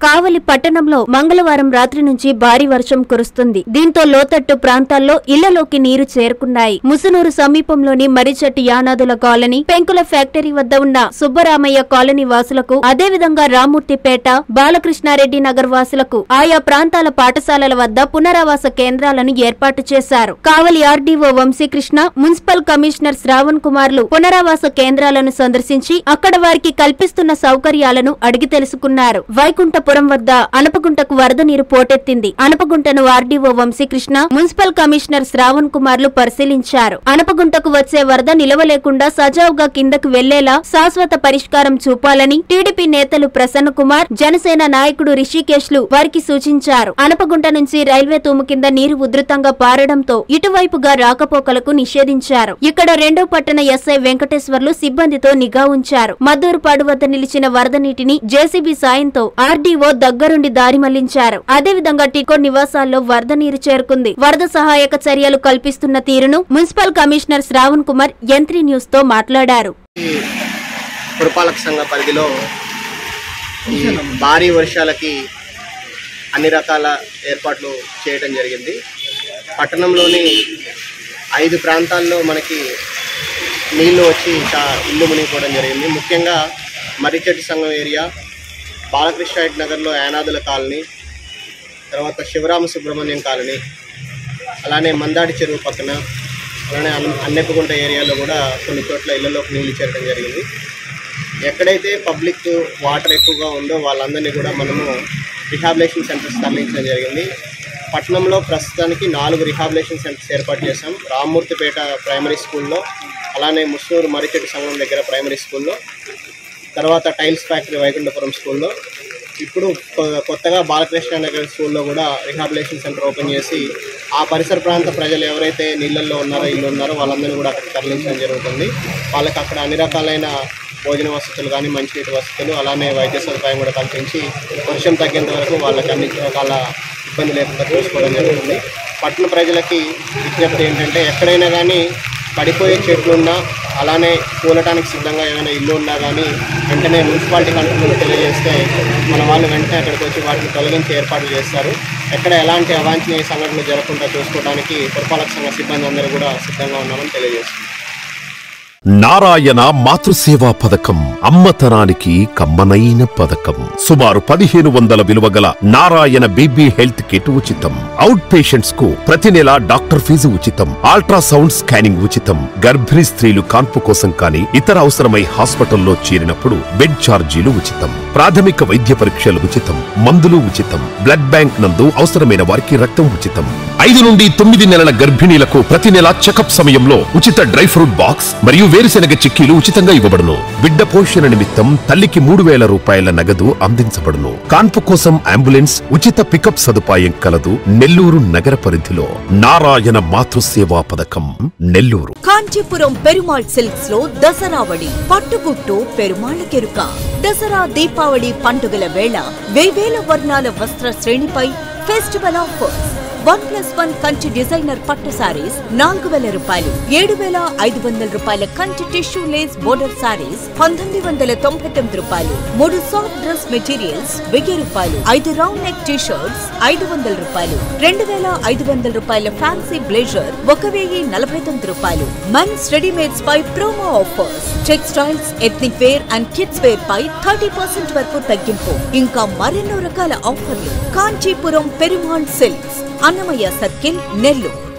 కావలి పట్టణంలో మంగళవారం రాత్రి నుంచి భారీ వర్షం కురుస్తుంది దీంతో లోతట్టు ప్రాంతాల్లో ఇళ్లలోకి నీరు చేరుకున్నాయి ముసునూరు సమీపంలోని మరిచెట్టు యానాదుల కాలనీ పెంకుల ఫ్యాక్టరీ వద్ద ఉన్న సుబ్బరామయ్య కాలనీ వాసులకు అదేవిధంగా రామూర్తిపేట బాలకృష్ణారెడ్డి నగర్ వాసులకు ఆయా ప్రాంతాల పాఠశాలల వద్ద పునరావాస కేంద్రాలను ఏర్పాటు చేశారు Kavali RDO Vamsikrishna municipal commissioner Sravan కుమార్లు పునరావాస కేంద్రాలను సందర్శించి అక్కడ వారికి కల్పిస్తున్న సౌకర్యాలను అడిగి తెలుసుకున్నారు వైకుంఠపురం వద్ద అనపగుంటకు వరద నీరు పోటెత్తింది అనపగుంటను RDO Vamsikrishna municipal commissioner Sravan కుమార్లు పరిశీలించారు అనపగుంటకు వచ్చే వరద నిలవలేకుండా సజావుగా కిందకు వెళ్లేలా శాశ్వత పరిష్కారం చూపాలని టీడీపీ నేతలు ప్రసన్న కుమార్ జనసేన నాయకుడు రిషికేష్లు వారికి సూచించారు అనపగుంట నుంచి రైల్వే తూము కింద నీరు ఉధృతంగా పారడంతో ఇటువైపుగా రాకపోకలకు నిషేధించారు ఇక్కడ రెండో పట్టణ ఎస్ఐ వెంకటేశ్వర్లు సిబ్బందితో నిఘా ఉంచారు మద్దూరుపాడు వద్ద నిలిచిన వరద నీటిని జేసీబీ సాయంతో ఆర్డీఓ దగ్గరుండి దారి మళ్లించారు అదేవిధంగా టికో నివాసాల్లో వరద నీరు చేరుకుంది వరద సహాయక చర్యలు కల్పిస్తున్న తీరును మున్సిపల్ కమిషనర్ శ్రావణ్ కుమార్ యంత్రి న్యూస్ తో మాట్లాడారు ఈ పురపాలక సంఘ పరిధిలో ఈ భారీ వర్షాలకి అన్ని రకాల ఏర్పాట్లు చేయడం జరిగింది పట్టణంలోని ఐదు ప్రాంతాల్లో మనకి నీళ్లు వచ్చి చా ఇల్లు మునిగిపోవడం జరిగింది ముఖ్యంగా మర్రిచెట్టు సంఘం ఏరియా బాలకృష్ణ నగర్లో యానాదుల కాలనీ తర్వాత శివరామ సుబ్రహ్మణ్యం కాలనీ అలానే మందాడి చెరువు పక్కన అలానే అన్న- అన్నెప్పగుంట ఏరియాలో కూడా కొన్ని చోట్ల ఇళ్లలోకి నీళ్లు చేరడం జరిగింది ఎక్కడైతే పబ్లిక్ వాటర్ ఎక్కువగా ఉందో వాళ్ళందరినీ కూడా మనము రిహాబిలేషన్ సెంటర్స్ తరలించడం జరిగింది పట్టణంలో ప్రస్తుతానికి నాలుగు రిహాబిలేషన్ సెంటర్స్ ఏర్పాటు చేశాం రామ్మూర్తిపేట ప్రైమరీ స్కూల్లో అలానే ముస్నూరు మరిచెట్టు సంఘం దగ్గర ప్రైమరీ స్కూల్లో తర్వాత టైల్స్ ఫ్యాక్టరీ వైకుంఠపురం స్కూల్లో ఇప్పుడు కొ- కొత్తగా బాలకృష్ణ నగర్ స్కూల్లో కూడా రిహాబిలేషన్ సెంటర్ ఓపెన్ చేసి ఆ పరిసర ప్రాంత ప్రజలు ఎవరైతే నీళ్ళల్లో ఉన్నారో ఇల్లు ఉన్నారో వాళ్ళందరినీ కూడా అక్కడికి తరలించడం జరుగుతుంది వాళ్ళకి అక్కడ అన్ని రకాలైన భోజన వసతులు కానీ మంచినీటి వసతులు అలానే వైద్య సదుపాయం కూడా కల్పించి వర్షం తగ్గేంత వరకు వాళ్ళకి అన్ని రకాల ఇబ్బంది లేకుండా చూసుకోవడం జరుగుతుంది పట్టణ ప్రజలకి విజ్ఞప్తి ఏంటంటే ఎక్కడైనా కానీ పడిపోయే చెట్లు ఉన్నా అలానే కూలటానికి సిద్ధంగా ఏమైనా ఇల్లు ఉన్నా కానీ వెంటనే మున్సిపాలిటీ కంట్రోల్ తెలియజేస్తే మన వాళ్ళు వెంటనే అక్కడికి వచ్చి వాటిని తొలగించి ఏర్పాట్లు చేస్తారు ఎక్కడ ఎలాంటి అవాంఛనీయ సంఘటనలు జరగకుండా చూసుకోవడానికి పురపాలక సంఘ సిబ్బంది అందరూ కూడా సిద్ధంగా ఉన్నామని తెలియజేస్తున్నారు నారాయణ మాతృసేవా పథకం అమ్మతనానికి కమ్మనైన పథకం సుమారు పదిహేను వందల విలువ గల నారాయణ బీబీ హెల్త్ కిట్ ఉచితం అవుట్ పేషెంట్స్ కు ప్రతి నెల డాక్టర్ ఫీజు ఉచితం అల్ట్రాసౌండ్ స్కానింగ్ ఉచితం గర్భిణీ స్త్రీలు కాన్పు కోసం కానీ ఇతర అవసరమై హాస్పిటల్లో చేరినప్పుడు బెడ్ ఛార్జీలు ఉచితం ప్రాథమిక వైద్య పరీక్షలు ఉచితం మందులు ఉచితం బ్లడ్ బ్యాంక్ నందు అవసరమైన వారికి రక్తం ఉచితం ఐదు నుండి తొమ్మిది నెలల గర్భిణీలకు ప్రతి నెల చెకప్ సమయంలో ఉచిత డ్రై ఫ్రూట్ బాక్స్ మరియు వేరుశెనగ చిక్కీలు ఉచితంగా ఇవ్వబడును బిడ్డ పోషణ నిమిత్తం తల్లికి మూడు వేల రూపాయల నగదు అందించబడును కాన్పు కోసం అంబులెన్స్ ఉచిత పికప్ సదుపాయం కలదు నెల్లూరు నగర పరిధిలో నారాయణ మాతృసేవా పథకం నెల్లూరు కాంచీపురం పెరుమాళ్ సిల్క్స్ లో దసరావళి పట్టుగుట్టు పెరుమాళ్ కెరుక దసరా దీపావళి పండుగల వేళ వేవేల వర్ణాల వస్త్ర శ్రేణిపై festival offers one plus one Kanchi designer పట్టు సారీస్ నాలుగు వేల రూపాయలు ఏడు వేల ఐదు వందల రూపాయల Kanchi tissue lace border saris పంతొమ్మిది వందల తొంభై తొమ్మిది రూపాయలు మూడు సాఫ్ట్ డ్రెస్ మెటీరియల్స్ వెయ్యి రూపాయలు ఐదు రౌండ్ నెక్ టీ షర్ట్స్ ఐదు వందల రూపాయలు రెండు వేల ఐదు వందల రూపాయల ఫ్యాన్సీ బ్లేజర్ ఒక వెయ్యి నలభై తొమ్మిది రూపాయలు మెన్స్ రెడీమేడ్స్ పై promo offers textiles ethnic wear and kids wear పై థర్టీ పర్సెంట్ వరకు తగ్గింపు ఇంకా మరెన్నో రకాల ఆఫర్లు కాంచీపురం పెరుమాళ్ సిల్క్స్ అన్నమయ్య సర్కిల్ నెల్లూరు